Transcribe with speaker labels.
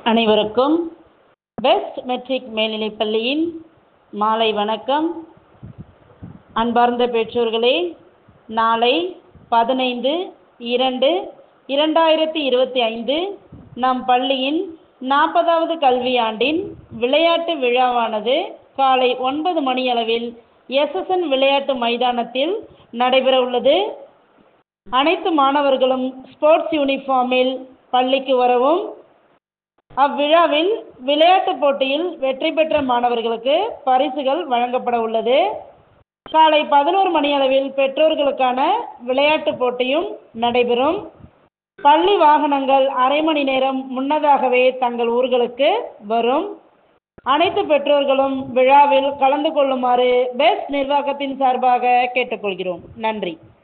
Speaker 1: அனைவருக்கும் best matric மேல்நிலைப் பள்ளியின் மாலை வணக்கம் அன்பார்ந்த பெற்றோர்களே நாளை பதினைந்து இரண்டு இரண்டாயிரத்தி இருபத்தி ஐந்து நம் பள்ளியின் நாற்பதாவது கல்வியாண்டின் விளையாட்டு விழாவானது காலை ஒன்பது மணியளவில் எஸ்எஸ்என் விளையாட்டு மைதானத்தில் நடைபெற உள்ளது அனைத்து மாணவர்களும் ஸ்போர்ட்ஸ் யூனிஃபார்மில் பள்ளிக்கு வரவும் அவ்விழாவில் விளையாட்டுப் போட்டியில் வெற்றி பெற்ற மாணவர்களுக்கு பரிசுகள் வழங்கப்பட உள்ளது காலை பதினோரு மணியளவில் பெற்றோர்களுக்கான விளையாட்டுப் போட்டியும் நடைபெறும் பள்ளி வாகனங்கள் அரை மணி நேரம் முன்னதாகவே தங்கள் ஊர்களுக்கு வரும் அனைத்து பெற்றோர்களும் விழாவில் கலந்து கொள்ளுமாறு பெஸ்ட் நிர்வாகத்தின் சார்பாக கேட்டுக்கொள்கிறோம் நன்றி